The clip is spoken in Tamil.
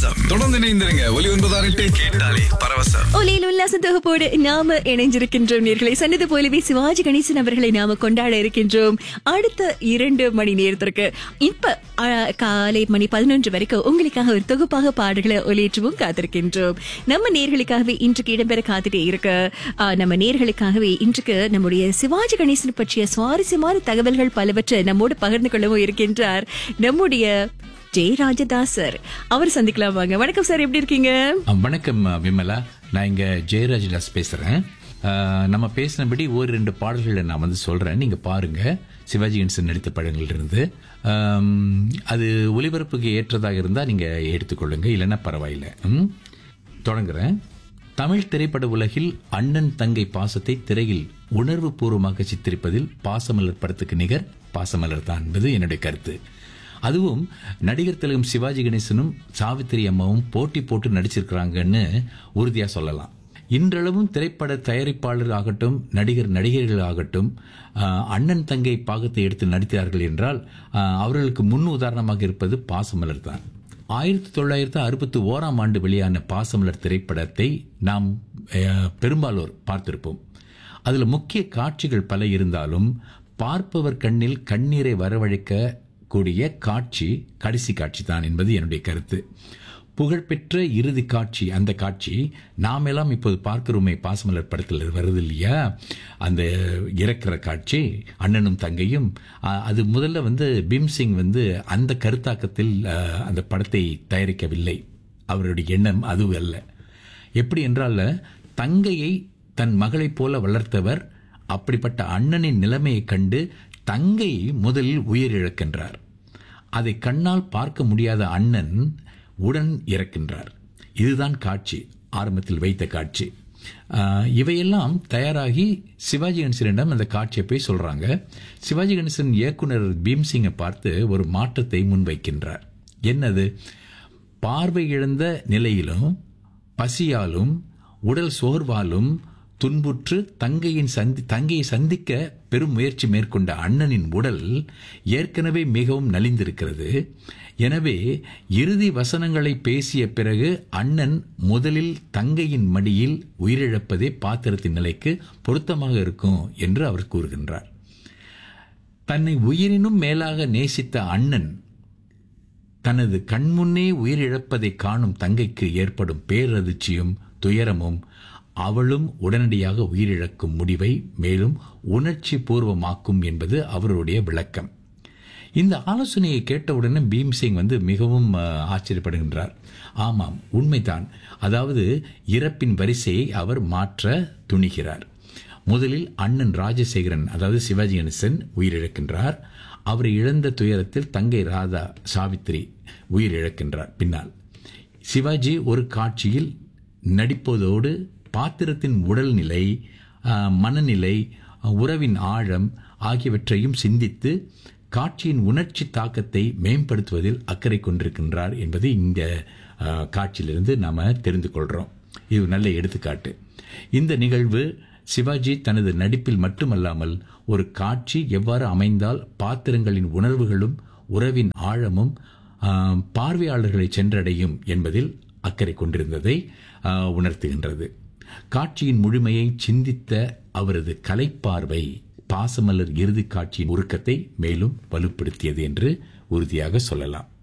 பரவசம் தொடர்ந்து இணைந்திருங்க ஒலி ஒன்பதாறு எட்டு கேட்டாலே பரவசம் ஒலியில் உல்லாச தொகுப்போடு நாம இணைஞ்சிருக்கின்றோம் நேர்களை சொன்னது போலவே சிவாஜி கணேசன் அவர்களை நாம கொண்டாட இருக்கின்றோம் அடுத்த இரண்டு மணி நேரத்திற்கு இப்ப அ, காலை மணி பதினொன்று வரைக்கும் உங்களுக்காக ஒரு தொகுப்பாக பாடல்களை ஒலியேற்றவும் காத்திருக்கின்றோம் நம்ம நேர்களுக்காகவே இன்றைக்கு இடம்பெற காத்துட்டே இருக்க அ, நம்ம நேர்களுக்காகவே இன்றைக்கு நம்முடைய சிவாஜி கணேசன் பற்றிய சுவாரஸ்யமான தகவல்கள் பலவற்றை நம்மோடு பகிர்ந்து கொள்ளவும் இருக்கின்றார் நம்முடைய ஜெய ராஜதாசர் அவர் சந்திக்கலாம் வாங்க வணக்கம் சார் எப்படி இருக்கீங்க அஹ் வணக்கம் அஹ் விமலா நான் இங்க ஜெயராஜ் தாஸ் பேசுறேன் அஹ் நம்ம பேசினபடி ஒரு ரெண்டு பாடல்களை நான் வந்து சொல்றேன் நீங்க பாருங்க சிவாஜி கணேசன் நடித்த படங்கள் இருந்து அம், அது ஒளிபரப்புக்கு ஏற்றதாக இருந்தா நீங்க எடுத்துக்கொள்ளுங்க இல்லைன்னா பரவாயில்லை ம்? தொடங்குறேன் தமிழ் திரைப்பட உலகில் அண்ணன் தங்கை பாசத்தை திரையில் உணர்வு பூர்வமாக சித்தரிப்பதில் பாசமலர் படத்துக்கு நிகர் பாசமலர் தான் என்பது என்னுடைய கருத்து அதுவும் நடிகர் திலகம் சிவாஜி கணேசனும் சாவித்திரி அம்மாவும் போட்டி போட்டு நடிச்சிருக்கிறாங்கன்னு உறுதியா சொல்லலாம் இன்றளவும் திரைப்பட தயாரிப்பாளர் ஆகட்டும் நடிகர் நடிகைகள் ஆகட்டும் ஆஹ், அண்ணன் தங்கை பாகத்தை எடுத்து நடித்தார்கள் என்றால் ஆஹ், அவர்களுக்கு முன் உதாரணமாக இருப்பது பாசமலர் தான் ஆயிரத்தி தொள்ளாயிரத்து அறுபத்தி ஓராம் ஆண்டு வெளியான பாசமலர் திரைப்படத்தை நாம் அஹ், பெரும்பாலோர் பார்த்திருப்போம் அதில் முக்கிய காட்சிகள் பல இருந்தாலும் பார்ப்பவர் கண்ணில் கண்ணீரை வரவழைக்க கூடிய காட்சி கடைசி காட்சி தான் என்பது என்னுடைய கருத்து புகழ்பெற்ற இறுதி காட்சி அந்த காட்சி நாம் எல்லாம் இப்போது பார்க்கிறோமே பாசமலர் படத்தில் வருது இல்லையா அந்த இறக்குற காட்சி அண்ணனும் தங்கையும் அ- அது முதல்ல வந்து பீம்சிங் வந்து அந்த கருத்தாக்கத்தில் அ, அந்த படத்தை தயாரிக்கவில்லை அவருடைய எண்ணம் அது அல்ல எப்படி என்றால் தங்கையை தன் மகளைப் போல வளர்த்தவர் அப்படிப்பட்ட அண்ணனின் நிலைமையைக் கண்டு தங்கை முதலில் உயிரிழக்கின்றார் அதை கண்ணால் பார்க்க முடியாத அண்ணன் உடன் இறக்கின்றார் இதுதான் காட்சி ஆரம்பத்தில் வைத்த காட்சி ஆஹ், இவையெல்லாம் தயாராகி சிவாஜி கணேசனிடம் அந்த காட்சியை போய் சொல்றாங்க சிவாஜி கணேசன் இயக்குனர் பீம்சிங்கை பார்த்து ஒரு மாற்றத்தை முன்வைக்கின்றார் என்னது பார்வை இழந்த நிலையிலும் பசியாலும் உடல் சோர்வாலும் துன்புற்று தங்கையின் சந்தி தங்கையை சந்திக்க பெரும் முயற்சி மேற்கொண்ட அண்ணனின் உடல் ஏற்கனவே மிகவும் நலிந்திருக்கிறது எனவே இறுதி வசனங்களை பேசிய பிறகு அண்ணன் முதலில் தங்கையின் மடியில் உயிரிழப்பதே பாத்திரத்தின் நிலைக்கு பொருத்தமாக இருக்கும் என்று அவர் கூறுகின்றார் தன்னை உயிரினும் மேலாக நேசித்த அண்ணன் தனது கண்முன்னே உயிரிழப்பதை காணும் தங்கைக்கு ஏற்படும் பேரதிர்ச்சியும் துயரமும் அவளும் உடனடியாக உயிரிழக்கும் முடிவை மேலும் உணர்ச்சி பூர்வமாக்கும் என்பது அவருடைய விளக்கம் இந்த ஆலோசனையை கேட்டவுடனே பீம்சிங் வந்து மிகவும் அஹ், ஆச்சரியப்படுகின்றார் ஆமாம் உண்மைதான் அதாவது இறப்பின் வரிசையை அவர் மாற்ற துணிகிறார் முதலில் அண்ணன் ராஜசேகரன் அதாவது சிவாஜி கணேசன் உயிரிழக்கின்றார் அவரை இழந்த துயரத்தில் தங்கை ராதா சாவித்திரி உயிரிழக்கின்றார் பின்னால் சிவாஜி ஒரு காட்சியில் நடிப்பதோடு பாத்திரத்தின் உடல்நிலை ஆஹ், மனநிலை உறவின் ஆழம் ஆகியவற்றையும் சிந்தித்து காட்சியின் உணர்ச்சி தாக்கத்தை மேம்படுத்துவதில் அக்கறை கொண்டிருக்கின்றார் என்பது இந்த ஆஹ், காட்சியிலிருந்து நாம தெரிந்து கொள்றோம் இது ஒரு நல்ல எடுத்துக்காட்டு இந்த நிகழ்வு சிவாஜி தனது நடிப்பில் மட்டுமல்லாமல் ஒரு காட்சி எவ்வாறு அமைந்தால் பாத்திரங்களின் உணர்வுகளும் உறவின் ஆழமும் ஆஹ், பார்வையாளர்களை சென்றடையும் என்பதில் அக்கறை கொண்டிருந்ததை ஆஹ், உணர்த்துகின்றது காட்சியின் முழுமையை சிந்தித்த அவரது கலைப்பார்வை பாசமலர் இறுதி காட்சியின் உருக்கத்தை மேலும் வலுப்படுத்தியது என்று உறுதியாக சொல்லலாம்